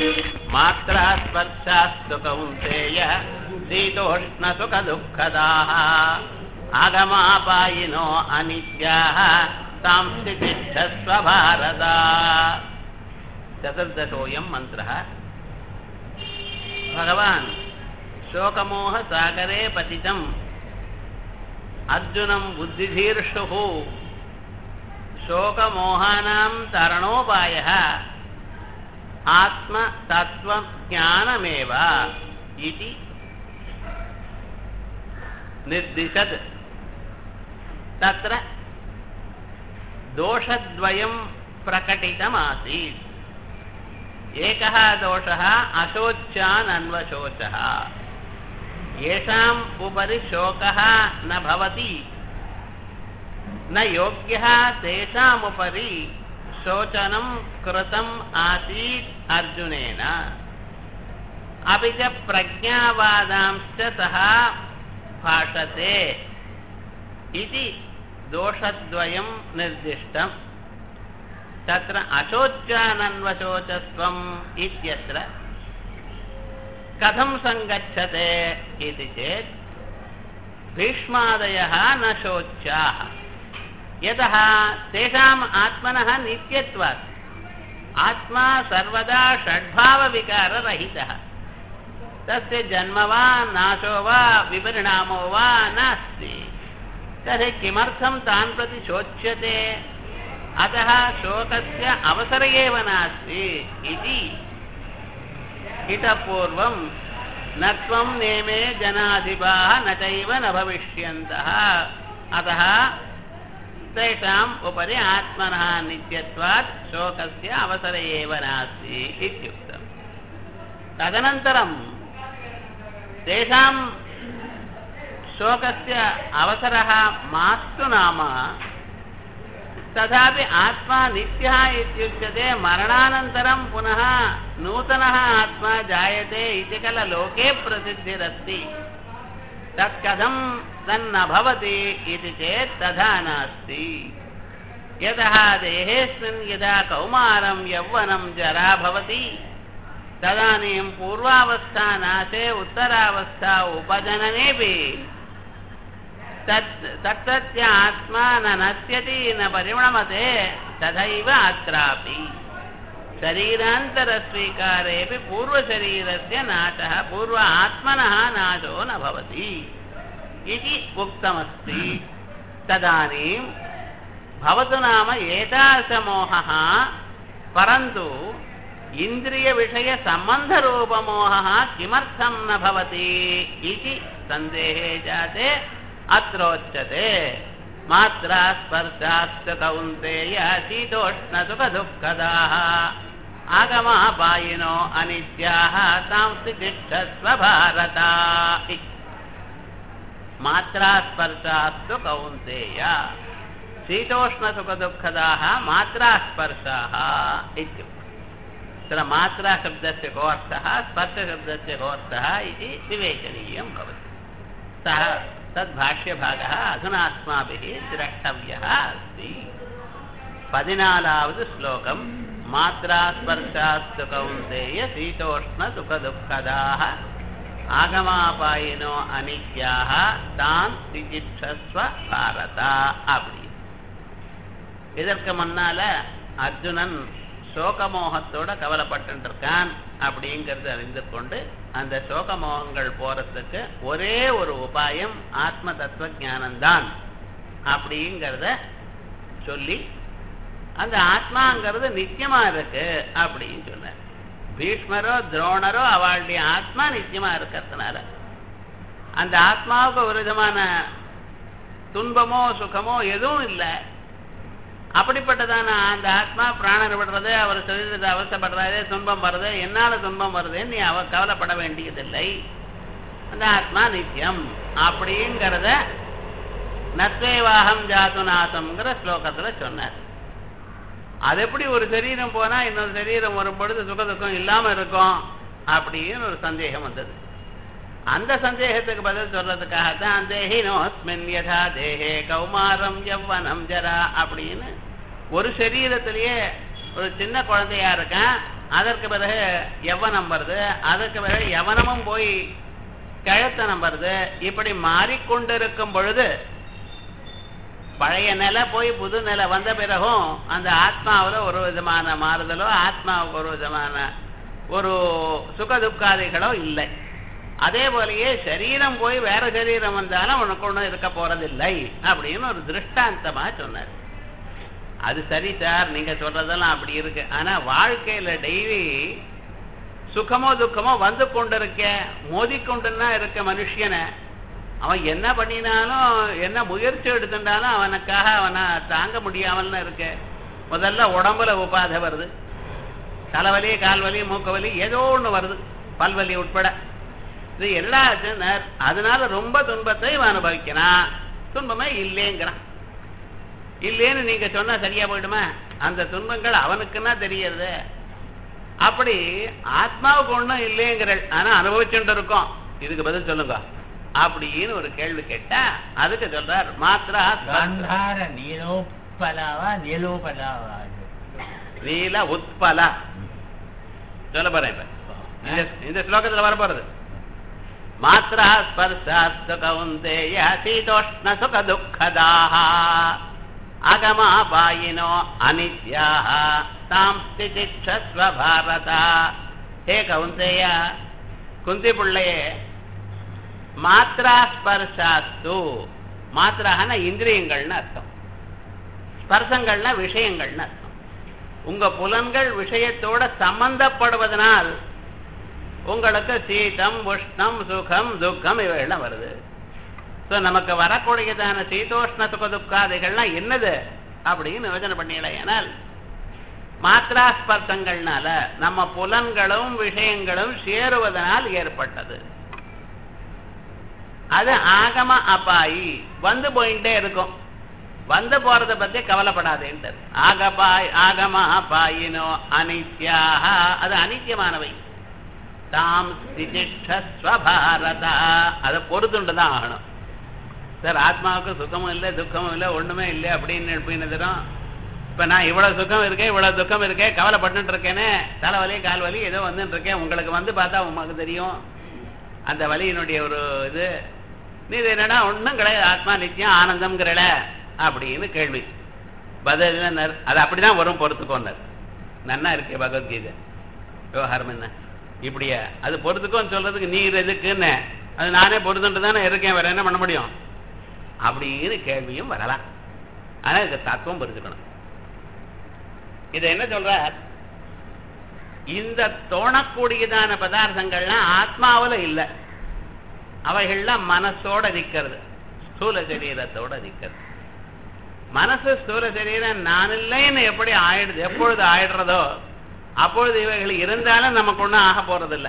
मात्रा स्पर्शास्तु कौन्तेय शीतोष्णसुखदुःखदाः आगमापायिनो अनित्याः सांस्थितिष्ठस्व भारत चतुर्दशोऽयं मन्त्रः भगवान् शोकमोहसागरे पतितम् अर्जुनं बुद्धिधीर्षुः शोकमोहानां तरणोपायः आत्मतत्त्वज्ञानमेव इति निर्दिशत् तत्र दोषद्वयं प्रकटितमासीत् एकः दोषः अशोच्यानन्वशोचः येषाम् उपरि शोकः न भवति न योग्यः तेषामुपरि शोचनं कृतम् आसीत् अर्जुनेन अपि च प्रज्ञावादांश्च सः भाषते इति दोषद्वयं निर्दिष्टम् तत्र अशोच्यानन्वशोचत्वम् इत्यत्र कथं सङ्गच्छते इति चेत् भीष्मादयः न शोच्याः यतः तेषाम् आत्मनः नित्यत्वात् आत्मा सर्वदा षड्भावविकाररहितः तस्य जन्म वा नाशो वा विपरिणामो वा नास्ति तर्हि किमर्थं तान् प्रति शोच्यते अतः शोकस्य अवसर एव नास्ति इति इतः पूर्वं न त्वं नेमे जनाधिपाः न चैव न भविष्यन्तः अतः तेषाम् उपरि आत्मनः नित्यत्वात् शोकस्य अवसर एव नास्ति इत्युक्तम् तदनन्तरं तेषां शोकस्य अवसरः मास्तु नाम तथापि आत्मा नित्यः इत्युच्यते मरणानन्तरं पुनः नूतनः आत्मा जायते इति खल लोके प्रसिद्धिरस्ति तत् कथं तन्न भवति इति चेत् तथा नास्ति यतः देहेऽस्मिन् यदा कौमारं यौवनं जरा भवति तदानीं पूर्वावस्था नाशे उत्तरावस्था उपजननेपि तत् तत्तस्य आत्मा न नश्यति न परिणमते तथैव अत्रापि शरीरान्तरस्वीकारेऽपि पूर्वशरीरस्य नाशः पूर्व आत्मनः नाशो न भवति इति उक्तमस्ति तदानीं भवतु नाम एतादृशमोहः परन्तु इन्द्रियविषयसम्बन्धरूपमोहः किमर्थं न भवति इति सन्देहे जाते अत्रोच्यते मात्रा स्पर्शाश्च कौन्तेय शीतोष्णसुखदुःखदाः आगमापायिनो अनित्याः सांस्तिष्ठस्व भारत मात्रा स्पर्शास्तु कौन्तेय शीतोष्णसुखदुःखदाः मात्रास्पर्शाः इत्युक्ते तत्र मात्राशब्दस्य कोऽर्थः स्पर्शशब्दस्य कोऽर्थः इति विवेचनीयं भवति सः तद्भाष्यभागः अधुना अस्माभिः द्रष्टव्यः अस्ति पदिनालावद् श्लोकं मात्रास्पर्शास्तु कौन्तेय शीतोष्णसुखदुःखदाः ஆகமாபாயினோ அனித்யாக தான் திஜிட்சஸ்வ பாரதா அப்படி இதற்கு முன்னால அர்ஜுனன் சோகமோகத்தோட கவலைப்பட்டு இருக்கான் அப்படிங்கிறது அறிந்து கொண்டு அந்த சோகமோகங்கள் போறதுக்கு ஒரே ஒரு உபாயம் ஆத்ம தத்துவ ஞானம்தான் அப்படிங்கிறத சொல்லி அந்த ஆத்மாங்கிறது நித்தியமா இருக்கு அப்படின்னு சொன்னார் பீஷ்மரோ துரோணரோ அவளுடைய ஆத்மா நித்தியமா இருக்கிறதுனால அந்த ஆத்மாவுக்கு ஒரு விதமான துன்பமோ சுகமோ எதுவும் இல்லை அப்படிப்பட்டதான அந்த ஆத்மா பிராணன் விடுறது அவர் சரீரத்தை அவசப்படுறாரு துன்பம் வருது என்னால துன்பம் வருதுன்னு நீ அவ கவலைப்பட வேண்டியதில்லை அந்த ஆத்மா நித்தியம் அப்படிங்கிறத நத்வேவாகம் ஜாதுநாசம்ங்கிற ஸ்லோகத்துல சொன்னார் அது எப்படி ஒரு சரீரம் போனா இன்னொரு சரீரம் வரும் பொழுது சுகதுக்கம் இல்லாம இருக்கும் அப்படின்னு ஒரு சந்தேகம் வந்தது அந்த சந்தேகத்துக்கு பதில் சொல்றதுக்காகத்தான் தேஹினோஸ்மின் யதா தேஹே கௌமாரம் யவ்வனம் ஜரா அப்படின்னு ஒரு சரீரத்திலேயே ஒரு சின்ன குழந்தையா இருக்கான் அதற்கு பிறகு யவனம் வருது அதற்கு பிறகு யவனமும் போய் கிழத்தனம் வருது இப்படி மாறிக்கொண்டிருக்கும் பொழுது பழைய நிலை போய் புது நிலை வந்த பிறகும் அந்த ஆத்மாவுல ஒரு விதமான மாறுதலோ ஆத்மாவுக்கு ஒரு விதமான ஒரு சுக துக்காதிகளோ இல்லை அதே போலயே சரீரம் போய் வேற சரீரம் வந்தாலும் உனக்கு ஒன்றும் இருக்க போறதில்லை அப்படின்னு ஒரு திருஷ்டாந்தமா சொன்னார் அது சரி சார் நீங்க சொல்றதெல்லாம் அப்படி இருக்கு ஆனா வாழ்க்கையில டெய்லி சுகமோ துக்கமோ வந்து கொண்டிருக்க மோதிக்கொண்டுன்னா இருக்க மனுஷனை அவன் என்ன பண்ணினாலும் என்ன முயற்சி எடுத்துட்டாலும் அவனுக்காக அவனை தாங்க முடியாமல்னு இருக்கு முதல்ல உடம்புல உபாதை வருது தலைவலி கால்வலி மூக்கவலி ஏதோ ஒண்ணு வருது பல்வலி உட்பட இது எல்லா அதனால ரொம்ப துன்பத்தை இவன் அனுபவிக்கிறான் துன்பமே இல்லைங்கிறான் இல்லேன்னு நீங்க சொன்னா சரியா போயிடுமா அந்த துன்பங்கள் அவனுக்குன்னா தெரியறது அப்படி ஆத்மாவுக்கு ஒண்ணும் இல்லைங்கிறள் ஆனா அனுபவிச்சுட்டு இருக்கோம் இதுக்கு பதில் சொல்லுங்க அப்படின்னு ஒரு கேள்வி கேட்டா அதுக்கு சொல்றார் மாத்ரா காந்தார நீலோப்பலாவா நீலோபலாவா நீல உத்பல சொல்ல போறேன் இப்ப இந்த- இந்த ஸ்லோகத்துல வர போறது மாத்ரா ஸ்பர்சாஸ்து கவுந்தேய சீதோஷ்ண சுக துக்கதாக அகமாபாயினோ அனித்யாக தாம் ஸ்திதிக்ஷஸ்வ பாரத ஹே கவுந்தேய குந்தி பிள்ளையே மாத்ரா ஸ்பர்சாஸ்து மாத்திராகனா இந்திரியங்கள்னு அர்த்தம் ஸ்பர்சங்கள்னா விஷயங்கள்னு அர்த்தம் உங்க புலன்கள் விஷயத்தோட சம்பந்தப்படுவதனால் உங்களுக்கு சீதம் உஷ்ணம் சுகம் துக்கம் இவைகள்லாம் வருது ஸோ நமக்கு வரக்கூடியதான சீதோஷ்ண சுக துக்காதிகள்லாம் என்னது அப்படின்னு யோசனை பண்ணல ஏனால் மாத்ரா ஸ்பர்சங்கள்னால நம்ம புலன்களும் விஷயங்களும் சேருவதனால் ஏற்பட்டது அது ஆகம அபாயி வந்து போயிட்டே இருக்கும் வந்து போறத பத்தி கவலைப்படாதேன்ட்டு ஆகபாய் ஆகம அபாயினோ அனித்யாக அது அனித்தியமானவை தாம் ஸ்திதிஷ்டஸ்வபாரதா அதை பொறுத்துண்டு தான் ஆகணும் சார் ஆத்மாவுக்கு சுகமும் இல்லை துக்கமும் இல்லை ஒண்ணுமே இல்லை அப்படின்னு எழுப்பினதும் இப்ப நான் இவ்வளவு சுகம் இருக்கேன் இவ்வளவு துக்கம் இருக்கேன் கவலைப்பட்டு இருக்கேனே தலைவலி கால் வலி ஏதோ வந்துட்டு இருக்கேன் உங்களுக்கு வந்து பார்த்தா உங்களுக்கு தெரியும் அந்த வலியினுடைய ஒரு இது நீ இது என்னடா ஒண்ணும் கிடையாது ஆத்மா நித்தியம் ஆனந்தம்ங்கிறல அப்படின்னு கேள்வி பதில் என்ன? அது அப்படிதான் வரும் பொறுத்துக்கோன்னர் நன்னா இருக்கு பகவத்கீதை விவகாரம் என்ன இப்படியா அது பொறுத்துக்கோன்னு சொல்றதுக்கு நீ இது எதுக்குன்னு அது நானே பொறுத்துட்டு தானே இருக்கேன் வேற என்ன பண்ண முடியும் அப்படின்னு கேள்வியும் வரலாம் ஆனா இதுக்கு தத்துவம் புரிஞ்சுக்கணும் இதை என்ன சொல்றார் இந்த தோணக்கூடியதான பதார்த்தங்கள்லாம் ஆத்மாவுல இல்லை அவைகள்லாம் மனசோட நிக்கிறது ஸ்தூல சரீரத்தோட நிக்கிறது மனசு ஸ்தூல சரீரம் நான் இல்லைன்னு எப்படி ஆயிடுது எப்பொழுது ஆயிடுறதோ அப்பொழுது இவைகள் இருந்தாலும் நமக்கு ஒன்றும் ஆக போறதில்லை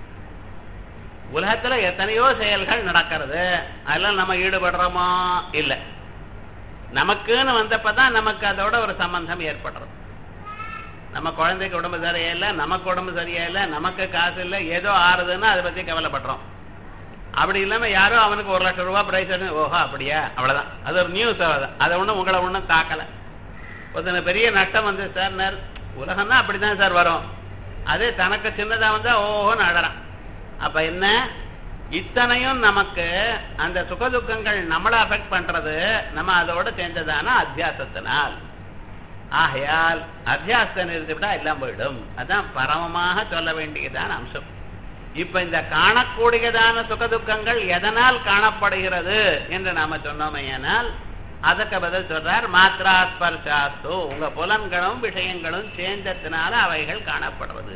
உலகத்துல எத்தனையோ செயல்கள் நடக்கிறது அதெல்லாம் நம்ம ஈடுபடுறோமோ இல்லை நமக்குன்னு வந்தப்பதான் நமக்கு அதோட ஒரு சம்பந்தம் ஏற்படுறது நம்ம குழந்தைக்கு உடம்பு சரியில்லை நமக்கு உடம்பு சரியில்லை நமக்கு காசு இல்லை ஏதோ ஆறுதுன்னா அதை பத்தி கவலைப்படுறோம் அப்படி இல்லாம யாரோ அவனுக்கு ஒரு லட்சம் ரூபாய் பிரைஸ் ஓஹோ அப்படியா அவ்வளவுதான் அது ஒரு நியூஸ் அவ்வளவுதான் அதை ஒண்ணும் உங்களை ஒண்ணும் தாக்கல ஒருத்தன பெரிய நஷ்டம் வந்து சார் உலகம்னா அப்படிதான் சார் வரும் அதே தனக்கு சின்னதா வந்தா ஓஹோன்னு அழறான் அப்ப என்ன இத்தனையும் நமக்கு அந்த சுகதுக்கங்கள் நம்மளை அஃபெக்ட் பண்றது நம்ம அதோட சேர்ந்ததான அத்தியாசத்தினால் ஆகையால் அத்தியாசத்தை நிறுத்திவிட்டா எல்லாம் போயிடும் அதான் பரமமாக சொல்ல வேண்டியதான அம்சம் இப்ப இந்த காணக்கூடியதான சுகதுக்கங்கள் எதனால் காணப்படுகிறது என்று நாம சொன்னோமையானால் அதுக்கு பதில் சொல்றார் மாத்ரா ஸ்பர்ஷாஸ்து உங்க புலன்களும் விஷயங்களும் சேர்ந்ததுனால அவைகள் காணப்படுறது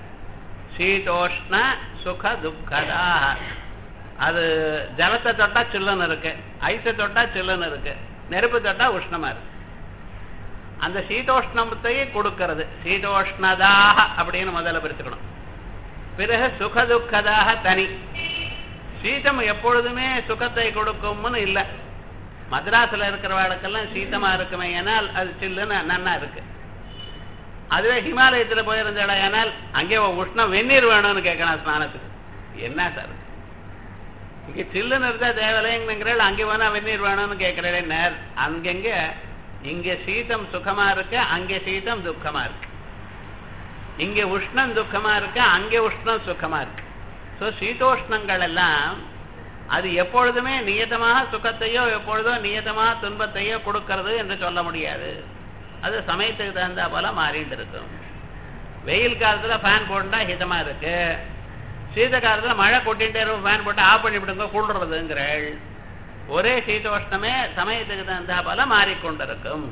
சீதோஷ்ண சுக துக்கதா அது ஜலத்தை தொட்டா சில்லுன்னு இருக்கு ஐஸை தொட்டா சில்லுன்னு இருக்கு நெருப்பு தொட்டா உஷ்ணமா இருக்கு அந்த சீதோஷ்ணத்தையே கொடுக்கிறது சீதோஷ்ணதாக அப்படின்னு முதல்ல பிரிச்சுக்கணும் பிறகு சுக துக்கதாக தனி சீதம் எப்பொழுதுமே சுகத்தை கொடுக்கும்னு இல்லை மദ്രാஸ்ல இருக்கிறவர்களுக்கெல்லாம் சீதமா இருக்குமே ஏனால் அது சில்லுன்னு நன்னா இருக்கு அதுவே ஹிமாலயத்துல போயிருந்தா ஏனால் அங்கே உஷ்ணம் வெந்நீர் வேணும்னு கேட்கலாம் ஸ்நானத்துக்கு என்ன சார் இங்க சில்லுன்னு இருந்தா தேவலைங்கிறேன் அங்கே போனா வெந்நீர் வேணும்னு கேட்கிறேன் நேர் அங்கங்க இங்க சீதம் சுகமா இருக்கு அங்கே சீதம் துக்கமா இருக்கு இங்க உஷ்ணம் துக்கமா இருக்கு அங்கே உஷ்ணம் சுகமா இருக்கு ஸோ சீதோஷ்ணங்கள் எல்லாம் அது எப்பொழுதுமே நியதமாக சுகத்தையோ எப்பொழுதோ நியதமாக துன்பத்தையோ கொடுக்கிறது என்று சொல்ல முடியாது அது சமயத்துக்கு தகுந்த போல மாறிட்டு இருக்கும் வெயில் காலத்துல ஃபேன் போட்டா ஹிதமா இருக்கு சீத காலத்துல மழை கொட்டிகிட்டே இருக்கும் ஃபேன் போட்டு ஆஃப் பண்ணி விடுங்க கூடுறதுங்கிறள் ஒரே சீதோஷ்ணமே சமயத்துக்கு தகுந்த போல மாறிக்கொண்டிருக்கும்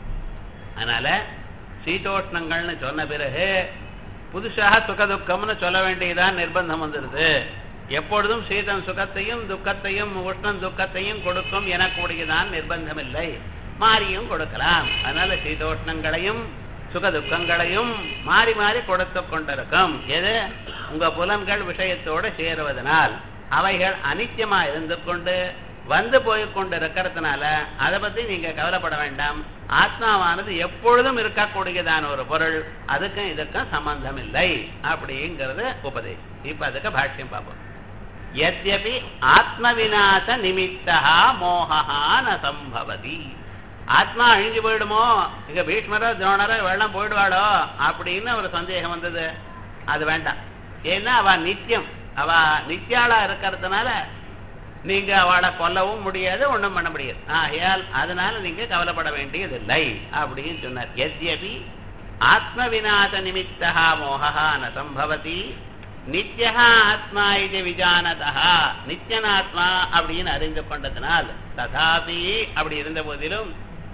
அதனால சீதோஷ்ணங்கள்னு சொன்ன பிறகு புதுசாக சுகதுக்கம்னு சொல்ல வேண்டியதான் நிர்பந்தம் வந்துடுது எப்பொழுதும் சீதம் சுகத்தையும் துக்கத்தையும் உஷ்ணம் துக்கத்தையும் கொடுக்கும் எனக்கூடியதான் நிர்பந்தம் இல்லை மாறியும் கொடுக்கலாம் அதனால சீதோஷ்ணங்களையும் சுக துக்கங்களையும் மாறி மாறி கொடுத்து கொண்டிருக்கும் எது உங்க புலன்கள் விஷயத்தோடு சேருவதனால் அவைகள் அனித்தியமா இருந்து கொண்டு வந்து போய் கொண்டு இருக்கிறதுனால அதை பத்தி நீங்க கவலைப்பட வேண்டாம் ஆத்மாவானது எப்பொழுதும் இருக்கக்கூடியதான ஒரு பொருள் அதுக்கும் இதுக்கும் சம்பந்தம் இல்லை அப்படிங்கிறது உபதேசம் இப்ப அதுக்கு பாஷ்யம் பார்ப்போம் எத்யபி ஆத்மவிநாச நிமித்தா மோகா ந சம்பவதி ஆத்மா அழிஞ்சு போயிடுமோ இங்க பீஷ்மரோ துரோணரோ வெள்ளம் போயிடுவாளோ அப்படின்னு ஒரு சந்தேகம் வந்தது அது வேண்டாம் ஏன்னா அவ நித்தியம் அவ நித்தியாளா இருக்கிறதுனால நீங்க அவளை கொல்லவும் முடியாது ஒண்ணும் பண்ண முடியாது ஆகையால் அதனால நீங்க கவலைப்பட வேண்டியதில்லை அப்படின்னு சொன்னார் எத்யபி ஆத்ம விநாச நிமித்தா மோகா ந சம்பவதி நித்யா ஆத்மா இது விஜானதா நித்தியனாத்மா அப்படின்னு அறிந்து கொண்டதனால் ததாபி அப்படி இருந்த போதிலும்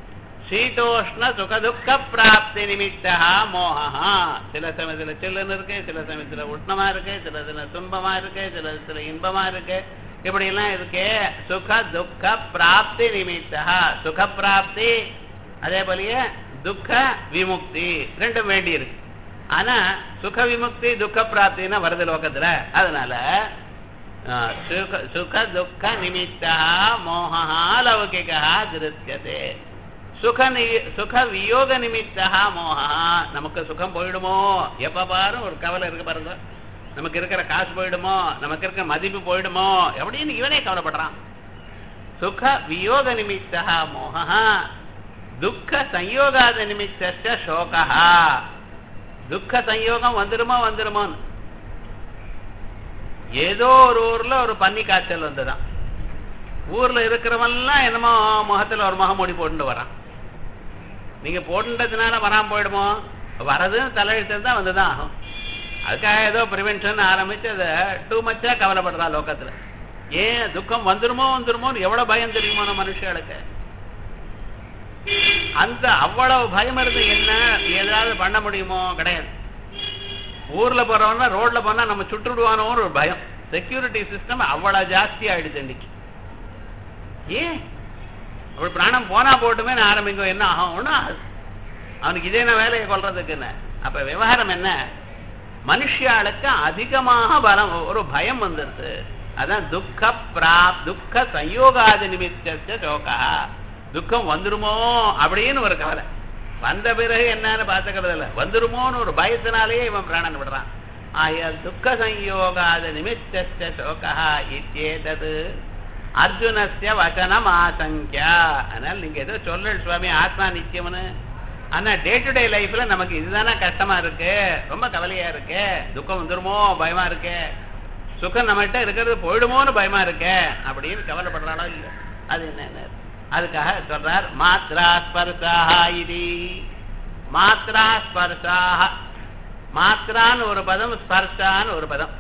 சீதோஷ்ண சுகதுக்க பிராப்தி நிமித்தா மோகா சில சமயத்துல சில்லுன்னு இருக்கு சில சமயத்துல உஷ்ணமா இருக்கு சில சில துன்பமா இருக்கு சில சில இன்பமா இருக்கு இப்படி எல்லாம் இருக்கு சுக துக்க பிராப்தி நிமித்தா சுக பிராப்தி அதே போலயே துக்க விமுக்தி ரெண்டும் வேண்டி இருக்கு ஆனா சுக விமுக்தி துக்க பிராப்தின்னா வருது லோகத்துல அதனால ஆஹ், சுக- சுக துக்க நிமித்தா மோகா லௌகிகா திருத்தியதே சுக நி- சுக வியோக நிமித்தா மோகா நமக்கு சுகம் போயிடுமோ எப்ப பாரு ஒரு கவலை இருக்கு பாருங்க நமக்கு இருக்கிற காசு போயிடுமோ நமக்கு இருக்கிற மதிப்பு போயிடுமோ எப்படின்னு இவனே கவலைப்படுறான் சுக வியோக நிமித்தா மோகா துக்க சயோகாத நிமித்த சோகா துக்க சயோகம் வந்துருமோ வந்துருமோன்னு ஏதோ ஒரு ஊர்ல ஒரு பன்னி காய்ச்சல் வந்துதான் ஊர்ல இருக்கிறவன்லாம் என்னமோ முகத்துல ஒரு முகம் மூடி போட்டு வரான் நீங்க போட்டுன்றதுனால வராம போயிடுமோ வரதுன்னு தலையெழுத்து தான் வந்துதான் ஆகும் அதுக்காக ஏதோ ப்ரிவென்ஷன் ஆரம்பிச்சு அதை டூ மச்சா கவலைப்படுறா லோகத்துல ஏன் துக்கம் வந்துருமோ வந்துருமோன்னு எவ்வளவு பயம் தெரியுமோ நம்ம மனுஷர்களுக்கு அந்த அவ்வளவு பயம் இருந்து என்ன ஏதாவது பண்ண முடியுமோ கிடையாது ஊர்ல போறவனா ரோட்ல போனா நம்ம சுட்டுடுவானோன்னு ஒரு பயம் செக்யூரிட்டி சிஸ்டம் அவ்வளவு ஜாஸ்தி ஆயிடுது இன்னைக்கு ஏன் அப்படி பிராணம் போனா போட்டுமே நான் ஆரம்பிங்க என்ன ஆகும் ஒண்ணும் ஆகாது. அவனுக்கு இதே என்ன வேலையை கொள்றதுக்கு என்ன அப்ப விவகாரம் என்ன மனுஷியாளுக்கு அதிகமாக பலம் ஒரு பயம் வந்துருது அதான் துக்க பிராப் துக்க சயோகாத நிமித்த சோகா துக்கம் வந்துருமோ அப்படின்னு ஒரு கவலை வந்த பிறகு என்னன்னு பார்த்துக்கிறது இல்ல வந்துருமோன்னு ஒரு பயத்தினாலேயே இவன் பிராணன் விடுறான் ஆயால் துக்க சயோகாத நிமித்த சோகா இத்தேதது அர்ஜுனஸ்ய வச்சனம் ஆசங்கியா அதனால நீங்க ஏதோ சொல்லல் சுவாமி ஆத்மா நித்தியம்னு ஆனா டே டு டே லைஃப்ல நமக்கு இதுதானே கஷ்டமா இருக்கு ரொம்ப கவலையா இருக்கு துக்கம் வந்துருமோ பயமா இருக்கு சுகம் நம்மகிட்ட இருக்கிறது போயிடுமோன்னு பயமா இருக்கு அப்படின்னு கவலைப்படுறாளோ இல்ல அது என்ன அதுக்காக சொல்றார் மாத்ரா ஸ்பர்சாஹா இது மாத்ரா ஸ்பர்சாஹ மாத்ரான்னு ஒரு பதம் ஸ்பர்ஷான்னு ஒரு பதம்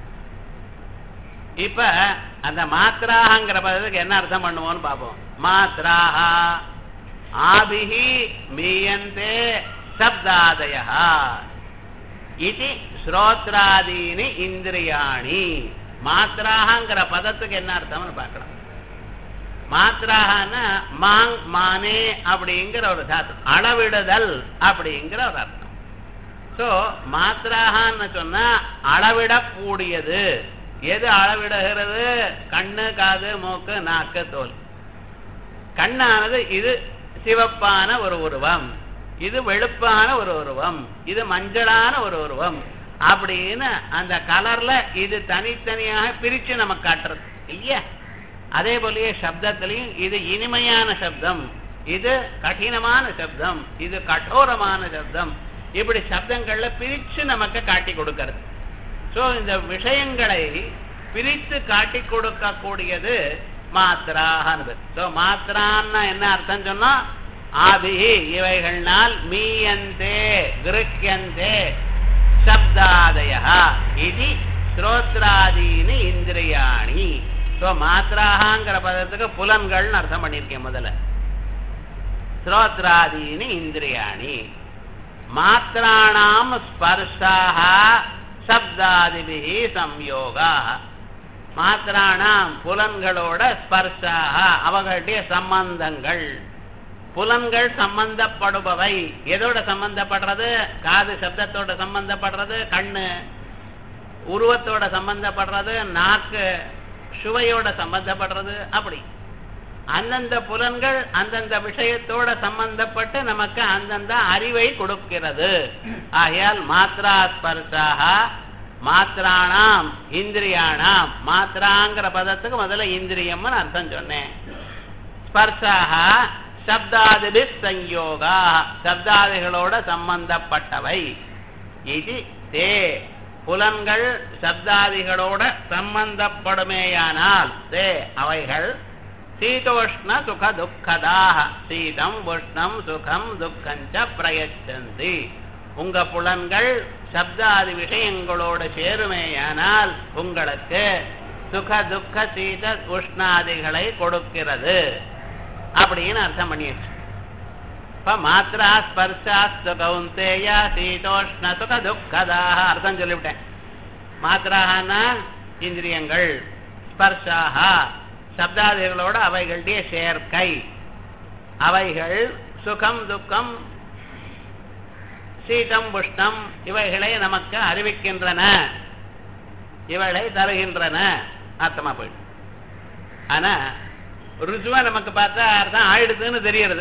இப்ப அந்த மாத்ராங்கிற பதத்துக்கு என்ன அர்த்தம் பண்ணுவோம்னு பார்ப்போம் மாத்ராஹா ஆபிஹி மீயந்தே சப்தாதய இது ஸ்ரோத்ராதீனி இந்திரியாணி மாத்ராஹங்கிற பதத்துக்கு என்ன அர்த்தம்னு பார்க்கலாம் மாத்ராகனா மாங் மானே அப்படிங்கிற ஒரு தாத்து அளவிடுதல் அப்படிங்கிற ஒரு அர்த்தம் சோ மாத்ராகான்னு சொன்னா அளவிடக்கூடியது எது அளவிடுகிறது கண்ணு காது மூக்கு நாக்கு தோல் கண்ணானது இது சிவப்பான ஒரு உருவம் இது வெளுப்பான ஒரு உருவம் இது மஞ்சளான ஒரு உருவம் அப்படின்னு அந்த கலர்ல இது தனித்தனியாக பிரிச்சு நமக்கு காட்டுறது இல்லையா அதே போலயே சப்தத்திலையும் இது இனிமையான சப்தம் இது கடினமான சப்தம் இது கடோரமான சப்தம் இப்படி சப்தங்கள்ல பிரிச்சு நமக்கு காட்டி கொடுக்கிறது சோ இந்த விஷயங்களை பிரித்து காட்டி கொடுக்கக்கூடியது மாத்திரான்னு சோ மாத்திரான்னா என்ன அர்த்தம் சொன்னா ஆதி இவைகள்னால் மீயந்தே கிருக்கியந்தே சப்தாதய இது ஸ்ரோத்ராதீனி இந்திரியாணி ஸோ மாத்திராகங்கிற பதத்துக்கு புலன்கள்னு அர்த்தம் பண்ணியிருக்கேன் முதல்ல ஸ்ரோத்ராதீனி இந்திரியாணி மாத்திராணாம் ஸ்பர்ஷாக சப்தாதிபிகி சம்யோகா மாத்திராணாம் புலன்களோட ஸ்பர்ஷாக அவர்களுடைய சம்பந்தங்கள் புலன்கள் சம்பந்தப்படுபவை எதோட சம்பந்தப்படுறது காது சப்தத்தோட சம்பந்தப்படுறது கண்ணு உருவத்தோட சம்பந்தப்படுறது நாக்கு சுவையோட சம்பந்தப்படுறது அப்படி அந்தந்த புலன்கள் அந்தந்த விஷயத்தோட சம்பந்தப்பட்டு நமக்கு அந்தந்த அறிவை கொடுக்கிறது ஆகையால் மாத்ரா ஸ்பர்ஷாக மாத்திராணாம் இந்திரியாணாம் மாத்திராங்கிற பதத்துக்கு முதல்ல இந்திரியம்னு அர்த்தம் சொன்னேன் ஸ்பர்ஷாக சப்தாதிபி சங்கயோகா சப்தாதிகளோட சம்பந்தப்பட்டவை இது தே புலன்கள் சப்தாதிகளோட சம்பந்தப்படுமேயானால் தே அவைகள் சீதோஷ்ண சுக துக்கதாக சீதம் உஷ்ணம் சுகம் துக்கஞ்ச பிரயச்சந்தி உங்க புலன்கள் சப்தாதி விஷயங்களோடு சேருமேயானால் உங்களுக்கு சுக துக்க சீத உஷ்ணாதிகளை கொடுக்கிறது அப்படின்னு அர்த்தம் பண்ணியாச்சு இப்ப மாத்திரா ஸ்பர்ஷாஸ்து கௌந்தேய சீதோஷ்ண சுக துக்கதாக அர்த்தம் சொல்லிவிட்டேன் மாத்திராகனா இந்திரியங்கள் ஸ்பர்ஷாக சப்தாதிகளோட அவைகளுடைய சேர்க்கை அவைகள் சுகம் துக்கம் சீதம் உஷ்ணம் இவைகளை நமக்கு அறிவிக்கின்றன இவைகளை தருகின்றன அர்த்தமா போயிடும் ஆனா ருஜுவா நமக்கு பார்த்தா அர்த்தம் ஆயிடுதுன்னு தெரியறது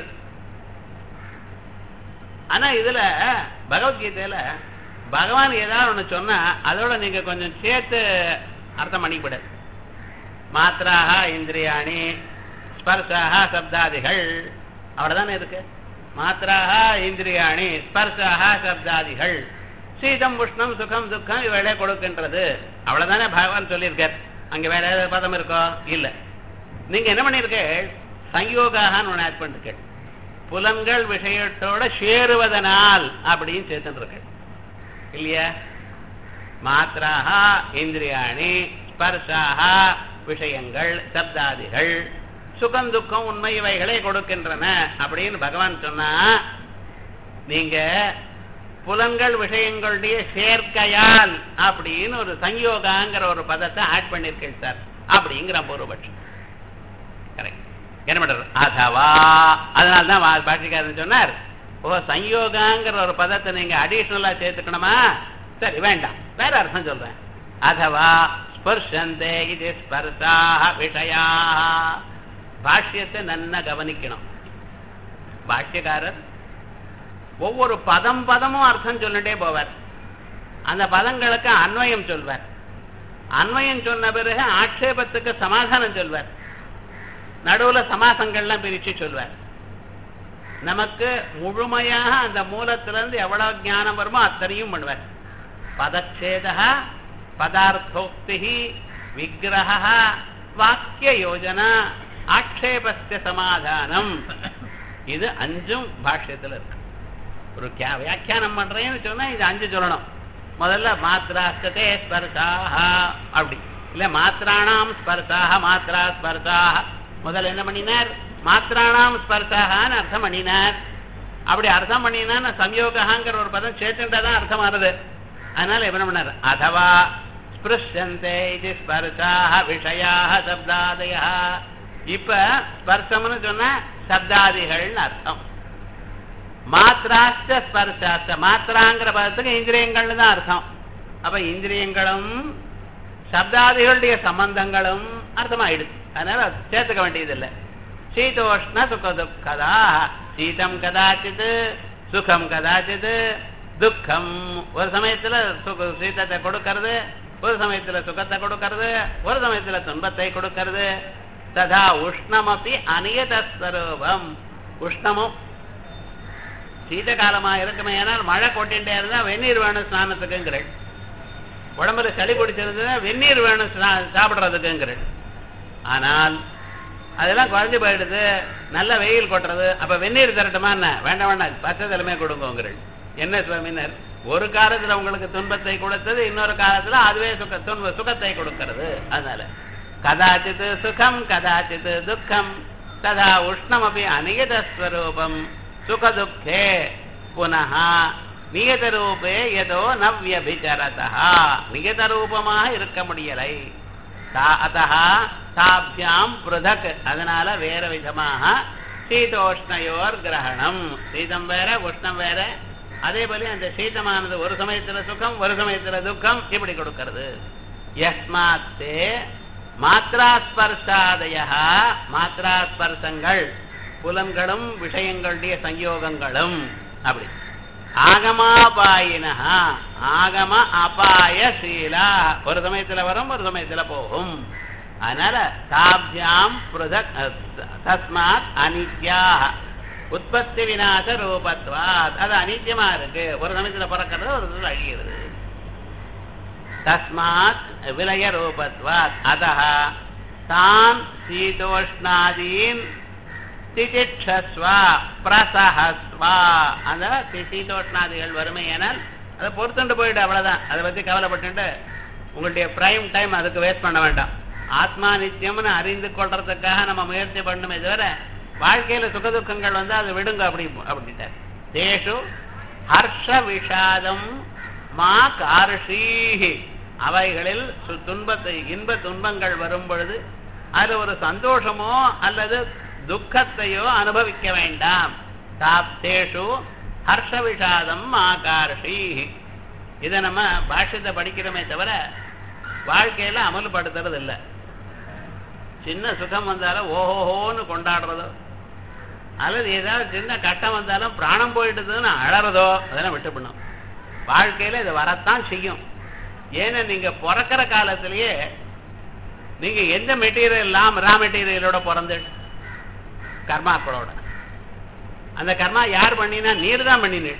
ஆனா இதுல பகவத்கீதையில பகவான் ஏதாவது ஒண்ணு சொன்னா அதோட நீங்க கொஞ்சம் சேர்த்து அர்த்தம் பண்ணிக்கூடாது மாத்திராக இந்திரியாணி ஸ்பர்ஷாக சப்தாதிகள் அவ்வளவுதானே இருக்கு மாத்திராக இந்திரியாணி ஸ்பர்ஷாக சப்தாதிகள் சீதம் உஷ்ணம் சுகம் துக்கம் இவைகளே கொடுக்கின்றது அவ்வளவுதானே பகவான் சொல்லியிருக்கார் அங்க வேற ஏதாவது பதம் இருக்கோ இல்ல நீங்க என்ன பண்ணிருக்க சங்கயோகான்னு ஒண்ணு ஆட் பண்ணிருக்க புலன்கள் விஷயத்தோட சேருவதனால் அப்படின்னு சேர்த்துருக்க இல்லையா மாத்திராக இந்திரியாணி ஸ்பர்ஷாக விஷயங்கள் சப்தாதிகள் சுகம் துக்கம் உண்மை இவைகளை கொடுக்கின்றன அப்படின்னு பகவான் சொன்னா நீங்க புலன்கள் விஷயங்களுடைய சேர்க்கையால் அப்படின்னு ஒரு சங்கயோகாங்கிற ஒரு பதத்தை ஆட் பண்ணிருக்கேன் சார் அப்படிங்கிற பூர்வபட்சம் கரெக்ட் என்ன பண்றது அதவா அதனால்தான் பாட்டிக்காரன் சொன்னார் ஓ சங்கயோகாங்கிற ஒரு பதத்தை நீங்க அடிஷனலா சேர்த்துக்கணுமா சரி வேண்டாம் வேற அர்த்தம் சொல்றேன் அதவா ஸ்பர்ஷந்தே இது ஸ்பர்ஷாக விஷயா பாஷ்யத்தை நன்னா கவனிக்கணும் பாஷ்யக்காரர் ஒவ்வொரு பதம் பதமும் அர்த்தம் சொல்லிட்டே போவார் அந்த பதங்களுக்கு அன்வயம் சொல்வார் அன்வயம் சொன்ன பிறகு ஆட்சேபத்துக்கு சமாதானம் சொல்வார் நடுவுல சமாசங்கள்லாம் பிரிச்சு சொல்வார் நமக்கு முழுமையாக அந்த மூலத்திலிருந்து எவ்வளவு ஞானம் வருமோ அத்தனையும் பண்ணுவார் பதச்சேதா பதார்த்தோக்தி விக்கிரக வாக்கிய யோஜனா ஆக்ஷேபஸ்ய சமாதானம் இது அஞ்சும் பாஷ்யத்தில் இருக்கு ஒரு கியா- வியாக்கியானம் பண்றேன்னு சொன்னா இது அஞ்சு சொல்லணும் முதல்ல மாத்திராஸ்தே ஸ்பர்சாக அப்படி இல்ல மாத்திராணாம் ஸ்பர்சாக மாத்திரா ஸ்பர்சாக முதல்ல என்ன பண்ணினார் மாத்திராணாம் ஸ்பர்சாகன்னு அர்த்தம் பண்ணினார் அப்படி அர்த்தம் பண்ணினா சம்யோகாங்கிற ஒரு பதம் சேர்த்துட்டா தான் அர்த்தம் வருது அதனால என்ன பண்ணார் அதவா ஸ்பிருஷந்தே இது ஸ்பர்சாக விஷயாக சப்தாதய இப்ப ஸ்பர்சம்னு சொன்னா சப்தாதிகள்னு அர்த்தம் மாத்திராஸ்த ஸ்பர்சாஸ்த மாத்திராங்கிற பதத்துக்கு இந்திரியங்கள்னு தான் அர்த்தம் அப்ப இந்திரியங்களும் சப்தாதிகளுடைய சம்பந்தங்களும் அர்த்தமாயிடுது அதனால அது சேர்த்துக்க வேண்டியதில்லை சீதோஷ்ண சுக துக்கதா சீதம் கதாச்சித் சுகம் கதாச்சித் துக்கம் ஒரு சமயத்துல சுக சீதத்தை கொடுக்கறது ஒரு சமயத்துல சுகத்தை கொடுக்கறது ஒரு சமயத்துல துன்பத்தை கொடுக்கறது ததா உஷ்ணமப்பி அநியத ஸ்வரூபம் உஷ்ணமும் சீத காலமா இருக்குமே ஏன்னால் மழை கொட்டிகிட்டே இருந்தா வெந்நீர் வேணும் ஸ்நானத்துக்குங்கிறேன் உடம்புல சளி பிடிச்சிருந்ததுன்னா வெந்நீர் வேணும் ஸ்நா- சாப்பிடுறதுக்குங்கிறேன் ஆனால் அதெல்லாம் குறைஞ்சு போயிடுது நல்ல வெயில் கொட்டுறது அப்ப வெந்நீர் தரட்டுமா என்ன வேண்டாம் வேண்டாம் பச்சை தலைமை கொடுங்கோங்கிறேன் என்ன சுவாமினர் ஒரு காலத்துல உங்களுக்கு துன்பத்தை கொடுத்தது இன்னொரு காலத்துல அதுவே சுக துன்ப சுகத்தை கொடுக்கிறது அதனால கதாச்சித் சுகம் கதாச்சித் துக்கம் ததா உஷ்ணமபி அநியதஸ்வரூபம் சுகதுக்கே புனः நியதரூபே ஏதோ நவ்யபிச்சரதா நியதரூபமாக இருக்க முடியலை தா- அத்தः தாபியாம் பிருதக் அதனால வேற விதமாக சீதோஷ்ணயோர் கிரகணம் சீதம் வேற உஷ்ணம் வேற அதே போல அந்த சீதமானது ஒரு சமயத்துல சுகம் ஒரு சமயத்துல துக்கம் இப்படி கொடுக்கிறது யஸ்மாத்தே மாத்ராஸ்பர்ஷாதய மாத்ராஸ்பர்சங்கள் புலன்களும் விஷயங்களுடைய சங்கயோகங்களும் அப்படி ஆகமாபாயினா ஆகம அபாயசீலா ஒரு சமயத்துல வரும் ஒரு சமயத்துல போகும் அதனால தாபியாம் பிருதக் தஸ்மாத் அனித்யா உற்பத்தி விநாச ரூபத்வாத் அது அனித்தியமா இருக்கு ஒரு சமயத்துல பிறக்கிறது ஒரு சமயத்துல அழிகிறது தஸ்மாத் விலய ரூபத்வாத் அதः தான் சீதோஷ்ணாதீன் திதிட்சஸ்வ பிரசஹஸ்வா அந்த சி- சீதோஷ்ணாதிகள் வறுமை ஏனால் அதை பொறுத்துண்டு போயிடு அவ்வளவுதான் அதை பத்தி கவலைப்பட்டுட்டு உங்களுடைய பிரைம் டைம் அதுக்கு வேஸ்ட் பண்ண வேண்டாம் ஆத்மா நித்தியம்னு அறிந்து கொள்றதுக்காக நம்ம முயற்சி பண்ணுமே தவிர வாழ்க்கையில சுகதுக்கங்கள் வந்து அதை விடுங்க அப்படி அப்படின்ட்டார் தேஷு ஹர்ஷ விஷாதம் மா கார்ஷீஹி அவைகளில் சு- துன்பத்தை இன்ப துன்பங்கள் வரும் பொழுது அது ஒரு சந்தோஷமோ அல்லது துக்கத்தையோ அனுபவிக்க வேண்டாம் தாப்தேஷு ஹர்ஷ விஷாதம் ஆகார்ஷி இதை நம்ம பாஷ்யத்தை படிக்கிறோமே தவிர வாழ்க்கையில அமல்படுத்துறது இல்லை சின்ன சுகம் வந்தாலும் ஓஹோஹோன்னு கொண்டாடுறதோ அல்லது ஏதாவது சின்ன கட்டம் வந்தாலும் பிராணம் போயிடுதுன்னு அழறதோ அதெல்லாம் விட்டு பண்ணும் வாழ்க்கையில இது வரத்தான் செய்யும் ஏன்னா நீங்க பிறக்கிற காலத்திலேயே நீங்க எந்த மெட்டீரியல் எல்லாம் ரா மெட்டீரியலோட பிறந்து கர்மாக்களோட அந்த கர்மா யார் பண்ணினா நீர் தான் பண்ணினீள்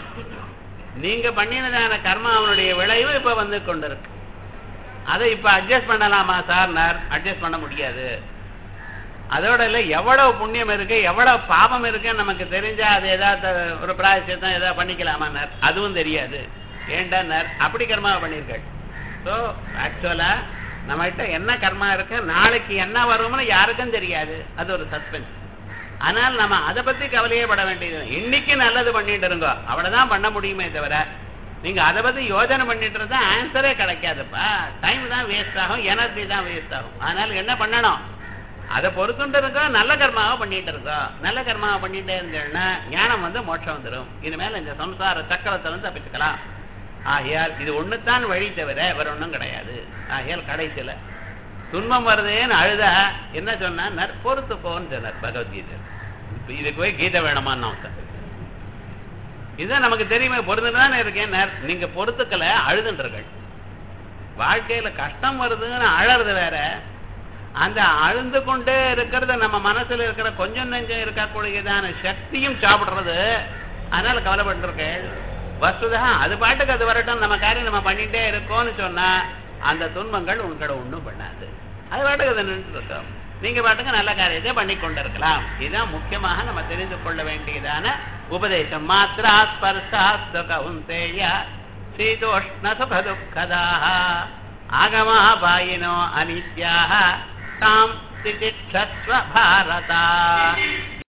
நீங்க பண்ணினதான கர்மா அவனுடைய விளைவு இப்ப வந்து கொண்டிருக்கு அதை இப்ப அட்ஜஸ்ட் பண்ணலாமா சார் அட்ஜஸ்ட் பண்ண முடியாது அதோட இல்ல எவ்வளவு புண்ணியம் இருக்கு எவ்வளவு பாபம் இருக்குன்னு நமக்கு தெரிஞ்சா அது ஏதாவது ஒரு பிராயசியத்தம் ஏதாவது பண்ணிக்கலாமான்னார் அதுவும் தெரியாது ஏண்டான்னார் அப்படி கர்மா பண்ணியிருக்காள் ஸோ ஆக்சுவலா நம்மகிட்ட என்ன கர்மா இருக்கு நாளைக்கு என்ன வரும்னு யாருக்கும் தெரியாது அது ஒரு சஸ்பென்ஸ் ஆனால் நம்ம அதை பத்தி கவலையே பட வேண்டியது இல்லை. இன்னைக்கு நல்லது பண்ணிட்டு இருங்கோ அவ்வளவுதான் பண்ண முடியுமே தவிர நீங்க அதை பத்தி யோசனை பண்ணிட்டு இருந்தா ஆன்சரே கிடைக்காதுப்பா டைம் தான் வேஸ்ட் ஆகும் எனர்ஜி தான் வேஸ்ட் ஆகும் அதனால என்ன பண்ணணும் அதை பொறுத்துட்டு இருக்கோம் நல்ல கர்மாவை பண்ணிட்டு இருக்கோம் நல்ல கர்மாவை பண்ணிட்டே இருந்தேன்னா ஞானம் வந்து மோட்சம் வந்துடும் இனிமேல் இந்த சம்சார சக்கரத்தை வந்து தப்பிச்சுக்கலாம் ஆகையால் இது ஒண்ணுதான் வழி தவிர வேற ஒண்ணும் கிடையாது ஆகையால் கடைசியில துன்பம் வருதேன்னு அழுத என்ன சொன்னார் பொறுத்து போன்னு சொன்னார் பகவத்கீதை இப்ப இதுக்கு போய் கீதை வேணுமான்னு ஒருத்தன். இதுதான் நமக்கு தெரியுமே பொறுத்துட்டு தானே இருக்கேன் நீங்க பொறுத்துக்கல அழுதுன்றர்கள் வாழ்க்கையில கஷ்டம் வருதுன்னு அழறது வேற அந்த அழுந்து கொண்டே இருக்கிறது நம்ம மனசுல இருக்கிற கொஞ்சம் நெஞ்சம் இருக்கக்கூடியதான சக்தியும் சாப்பிடுறது அதனால கவலைப்பட்டிருக்கேன் வசுதா அது பாட்டுக்கு அது வரட்டும் நம்ம காரியம் நம்ம பண்ணிட்டே இருக்கோம்னு சொன்னா அந்த துன்பங்கள் உங்களை ஒண்ணும் பண்ணாது அது பாட்டுக்கு அது நின்று இருக்கும் நீங்க பாட்டுக்கு நல்ல காரியத்தை பண்ணி கொண்டிருக்கலாம் இதுதான் முக்கியமாக நம்ம தெரிந்து கொள்ள வேண்டியதான உபதேசம் மாத்ரா ஸ்பர்ஷா கவுந்தேய சீதோஷ்ண சுக துக்கதாக ஆகமா பாயினோ அனித்யாக தாம் திதிக்ஷஸ்வ பாரதா